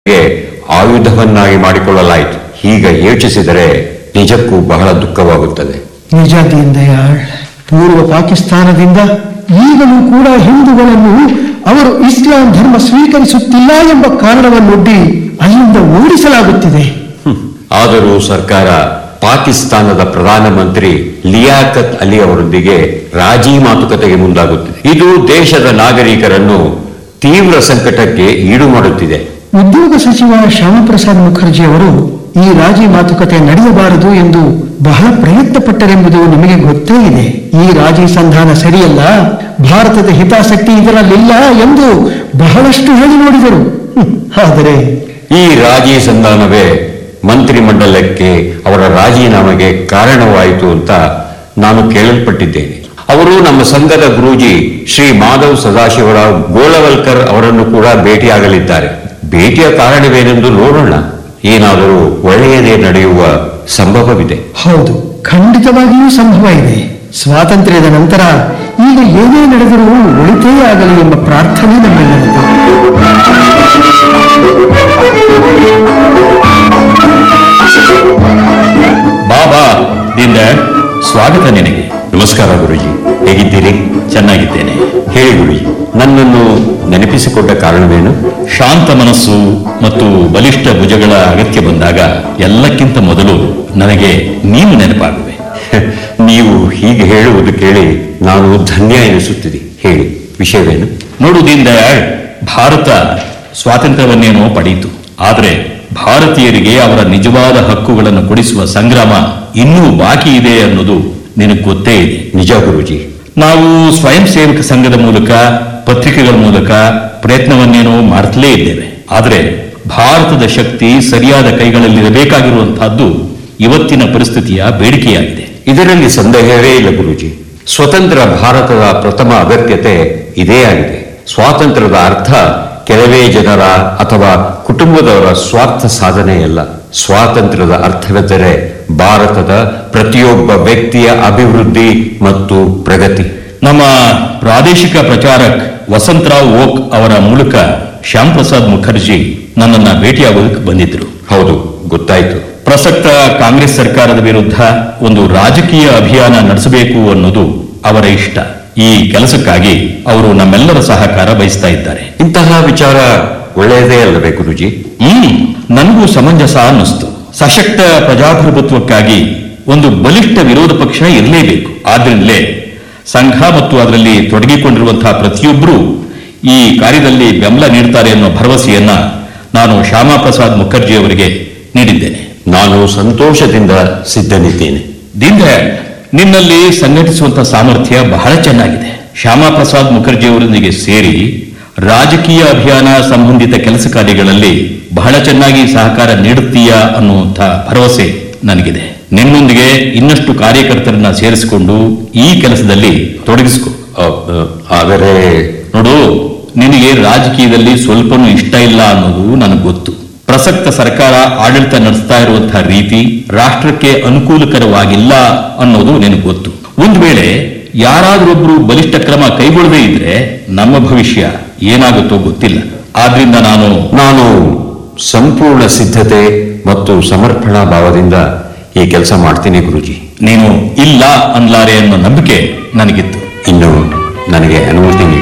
ಗೆ ಆಯುಧವನ್ನಾಗಿ ಮಾಡಿಕೊಳ್ಳಲಾಯಿತು ಹೀಗ ಯೋಚಿಸಿದರೆ ನಿಜಕ್ಕೂ ಬಹಳ ದುಃಖವಾಗುತ್ತದೆ ನಿಜ ದೀನ್ ದಯಾಳ್ ಪೂರ್ವ ಪಾಕಿಸ್ತಾನದಿಂದ ಈಗಲೂ ಕೂಡ ಹಿಂದೂಗಳನ್ನು ಅವರು ಇಸ್ಲಾಂ ಧರ್ಮ ಸ್ವೀಕರಿಸುತ್ತಿಲ್ಲ ಎಂಬ ಕಾರಣವನ್ನೊಡ್ಡಿ ಅಲ್ಲಿಂದ ಓಡಿಸಲಾಗುತ್ತಿದೆ ಹ್ಮ್. ಆದರೂ ಸರ್ಕಾರ ಪಾಕಿಸ್ತಾನದ ಪ್ರಧಾನಮಂತ್ರಿ ಲಿಯಾಕತ್ ಅಲಿ ಅವರೊಂದಿಗೆ ರಾಜಿ ಮಾತುಕತೆಗೆ ಮುಂದಾಗುತ್ತಿದೆ ಇದು ದೇಶದ ನಾಗರಿಕರನ್ನು ತೀವ್ರ ಸಂಕಟಕ್ಕೆ ಈಡು ಮಾಡುತ್ತಿದೆ ಉದ್ಯೋಗ ಸಚಿವ ಶ್ಯಾಮಪ್ರಸಾದ್ ಮುಖರ್ಜಿ ಅವರು ಈ ರಾಜಿ ಮಾತುಕತೆ ನಡೆಯಬಾರದು ಎಂದು ಬಹಳ ಪ್ರಯತ್ನ ಪಟ್ಟರೆಂಬುದು ನಿಮಗೆ ಗೊತ್ತೇ ಇದೆ ಈ ರಾಜಿ ಸಂಧಾನ ಸರಿಯಲ್ಲ ಭಾರತದ ಹಿತಾಸಕ್ತಿ ಇದರಲ್ಲಿಲ್ಲ ಎಂದು ಬಹಳಷ್ಟು ಹೇಳಿ ನೋಡಿದರು ಹ್ಮ್. ಆದರೆ ಈ ರಾಜಿ ಸಂಧಾನವೇ ಮಂತ್ರಿಮಂಡಲಕ್ಕೆ ಅವರ ರಾಜೀನಾಮೆಗೆ ಕಾರಣವಾಯಿತು ಅಂತ ನಾನು ಕೇಳಲ್ಪಟ್ಟಿದ್ದೇನೆ ಅವರು ನಮ್ಮ ಸಂಘದ ಗುರೂಜಿ ಶ್ರೀ ಮಾಧವ್ ಸದಾಶಿವರಾವ್ ಗೋಳವಲ್ಕರ್ ಅವರನ್ನು ಕೂಡ ಭೇಟಿಯಾಗಲಿದ್ದಾರೆ ಭೇಟಿಯ ಕಾರಣವೇನೆಂದು ನೋಡೋಣ ಏನಾದರೂ ಒಳ್ಳೆಯದೇ ನಡೆಯುವ ಸಂಭವವಿದೆ ಹೌದು ಖಂಡಿತವಾಗಿಯೂ ಸಂಭವ ಇದೆ ಸ್ವಾತಂತ್ರ್ಯದ ನಂತರ ಈಗ ಏನೇ ನಡೆದರೂ ಒಳಿತೇ ಆಗಲಿ ಎಂಬ ಪ್ರಾರ್ಥನೆ ನಮ್ಮೆಲ್ಲರದು ಬಾಬಾ ದಿಂದ ಸ್ವಾಗತ ನಿನಗೆ ನಮಸ್ಕಾರ ಗುರುಜಿ ಹೇಗಿದ್ದೀರಿ ಚೆನ್ನಾಗಿದ್ದೇನೆ ಹೇಳಿ ಗುರುಜಿ ನನ್ನನ್ನು ನೆನಪಿಸಿಕೊಂಡ ಕಾರಣವೇನು ಶಾಂತ ಮನಸ್ಸು ಮತ್ತು ಬಲಿಷ್ಠ ಭುಜಗಳ ಅಗತ್ಯ ಬಂದಾಗ ಎಲ್ಲಕ್ಕಿಂತ ಮೊದಲು ನನಗೆ ನೀನು ನೆನಪಾಗುವೆ ನೀವು ಹೀಗೆ ಹೇಳುವುದು ಕೇಳಿ ನಾನು ಧನ್ಯ ಎನಿಸುತ್ತಿದೆ ಹೇಳಿ ವಿಷಯವೇನು ನೋಡು ದೀನ್ ದಯಾಳ್ ಭಾರತ ಸ್ವಾತಂತ್ರ್ಯವನ್ನೇನೋ ಪಡೆಯಿತು ಆದರೆ ಭಾರತೀಯರಿಗೆ ಅವರ ನಿಜವಾದ ಹಕ್ಕುಗಳನ್ನು ಕೊಡಿಸುವ ಸಂಗ್ರಾಮ ಇನ್ನೂ ಬಾಕಿ ಇದೆ ಅನ್ನೋದು ನಿನಗೆ ಗೊತ್ತೇ ಇದೆ ನಿಜ ಗುರುಜಿ ನಾವು ಸ್ವಯಂ ಸೇವಕ ಸಂಘದ ಮೂಲಕ ಪತ್ರಿಕೆಗಳ ಮೂಲಕ ಪ್ರಯತ್ನವನ್ನೇನೋ ಮಾಡ್ತಲೇ ಇದ್ದೇವೆ ಆದರೆ ಭಾರತದ ಶಕ್ತಿ ಸರಿಯಾದ ಕೈಗಳಲ್ಲಿರಬೇಕಾಗಿರುವಂತಹದ್ದು ಇವತ್ತಿನ ಪರಿಸ್ಥಿತಿಯ ಬೇಡಿಕೆಯಾಗಿದೆ ಇದರಲ್ಲಿ ಸಂದೇಹವೇ ಇಲ್ಲ ಗುರುಜಿ ಸ್ವತಂತ್ರ ಭಾರತದ ಪ್ರಥಮ ಅಗತ್ಯತೆ ಇದೇ ಆಗಿದೆ ಸ್ವಾತಂತ್ರ್ಯದ ಅರ್ಥ ಕೆಲವೇ ಜನರ ಅಥವಾ ಕುಟುಂಬದವರ ಸ್ವಾರ್ಥ ಸಾಧನೆಯಲ್ಲ ಸ್ವಾತಂತ್ರ್ಯದ ಅರ್ಥವೆಂದರೆ ಭಾರತದ ಪ್ರತಿಯೊಬ್ಬ ವ್ಯಕ್ತಿಯ ಅಭಿವೃದ್ಧಿ ಮತ್ತು ಪ್ರಗತಿ ನಮ್ಮ ಪ್ರಾದೇಶಿಕ ಪ್ರಚಾರಕ್ ವಸಂತರಾವ್ ಓಕ್ ಅವರ ಮೂಲಕ ಶ್ಯಾಮ್ ಪ್ರಸಾದ್ ಮುಖರ್ಜಿ ನನ್ನನ್ನ ಭೇಟಿಯಾಗೋದಕ್ಕೆ ಬಂದಿದ್ರು ಹೌದು ಗೊತ್ತಾಯ್ತು ಪ್ರಸಕ್ತ ಕಾಂಗ್ರೆಸ್ ಸರ್ಕಾರದ ವಿರುದ್ಧ ಒಂದು ರಾಜಕೀಯ ಅಭಿಯಾನ ನಡೆಸಬೇಕು ಅನ್ನೋದು ಅವರ ಇಷ್ಟ ಈ ಕೆಲಸಕ್ಕಾಗಿ ಅವರು ನಮ್ಮೆಲ್ಲರ ಸಹಕಾರ ಬಯಸ್ತಾ ಇದ್ದಾರೆ ಇಂತಹ ವಿಚಾರ ಒಳ್ಳೆಯದೇ ಅಲ್ಲವೇ ಗುರುಜಿ ಹ್ಮ್ ನನಗೂ ಸಮಂಜಸ ಅನ್ನಿಸ್ತು ಸಶಕ್ತ ಪ್ರಜಾಪ್ರಭುತ್ವಕ್ಕಾಗಿ ಒಂದು ಬಲಿಷ್ಠ ವಿರೋಧ ಪಕ್ಷ ಇರಲೇಬೇಕು ಆದ್ರಿಂದಲೇ ಸಂಘ ಮತ್ತು ಅದರಲ್ಲಿ ತೊಡಗಿಕೊಂಡಿರುವಂತಹ ಪ್ರತಿಯೊಬ್ಬರೂ ಈ ಕಾರ್ಯದಲ್ಲಿ ಬೆಂಬಲ ನೀಡ್ತಾರೆ ಅನ್ನೋ ಭರವಸೆಯನ್ನ ನಾನು ಶ್ಯಾಮಾಪ್ರಸಾದ್ ಮುಖರ್ಜಿ ಅವರಿಗೆ ನೀಡಿದ್ದೇನೆ ನಾನು ಸಂತೋಷದಿಂದ ಸಿದ್ಧನಿದ್ದೇನೆ ದೀನ್ದಯಾಳ್ ನಿನ್ನಲ್ಲಿ ಸಂಘಟಿಸುವಂತಹ ಸಾಮರ್ಥ್ಯ ಬಹಳ ಚೆನ್ನಾಗಿದೆ ಶ್ಯಾಮಾಪ್ರಸಾದ್ ಮುಖರ್ಜಿ ಅವರೊಂದಿಗೆ ಸೇರಿ ರಾಜಕೀಯ ಅಭಿಯಾನ ಸಂಬಂಧಿತ ಕೆಲಸ ಕಾರ್ಯಗಳಲ್ಲಿ ಬಹಳ ಚೆನ್ನಾಗಿ ಸಹಕಾರ ನೀಡುತ್ತೀಯಾ ಅನ್ನುವಂಥ ಭರವಸೆ ನನಗಿದೆ ನಿನ್ನೊಂದಿಗೆ ಇನ್ನಷ್ಟು ಕಾರ್ಯಕರ್ತರನ್ನ ಸೇರಿಸಿಕೊಂಡು ಈ ಕೆಲಸದಲ್ಲಿ ತೊಡಗಿಸಿಕೊ ಅ, ಅ, ಆದರೆ ನೋಡು ನಿನಗೆ ರಾಜಕೀಯದಲ್ಲಿ ಸ್ವಲ್ಪನೂ ಇಷ್ಟ ಇಲ್ಲ ಅನ್ನೋದು ನನಗೆ ಗೊತ್ತು ಪ್ರಸಕ್ತ ಸರ್ಕಾರ ಆಡಳಿತ ನಡೆಸ್ತಾ ಇರುವಂತಹ ರೀತಿ ರಾಷ್ಟ್ರಕ್ಕೆ ಅನುಕೂಲಕರವಾಗಿಲ್ಲ ಅನ್ನೋದು ನಿನಗೆ ಗೊತ್ತು ಒಂದು ವೇಳೆ ಯಾರಾದ್ರೊಬ್ರು ಬಲಿಷ್ಠ ಕ್ರಮ ಕೈಗೊಳ್ಳದೇ ಇದ್ರೆ ನಮ್ಮ ಭವಿಷ್ಯ ಏನಾಗುತ್ತೋ ಗೊತ್ತಿಲ್ಲ ಆದ್ರಿಂದ ನಾನು ನಾನು ಸಂಪೂರ್ಣ ಸಿದ್ಧತೆ ಮತ್ತು ಸಮರ್ಪಣಾ ಭಾವದಿಂದ ಈ ಕೆಲಸ ಮಾಡ್ತೀನಿ ಗುರುಜಿ ನೀನು ಇಲ್ಲ ಅನ್ಲಾರೆ ಅನ್ನೋ ನಂಬಿಕೆ ನನಗಿತ್ತು ಇನ್ನು ನನಗೆ ಅನುಮತಿ ನೀಡಿ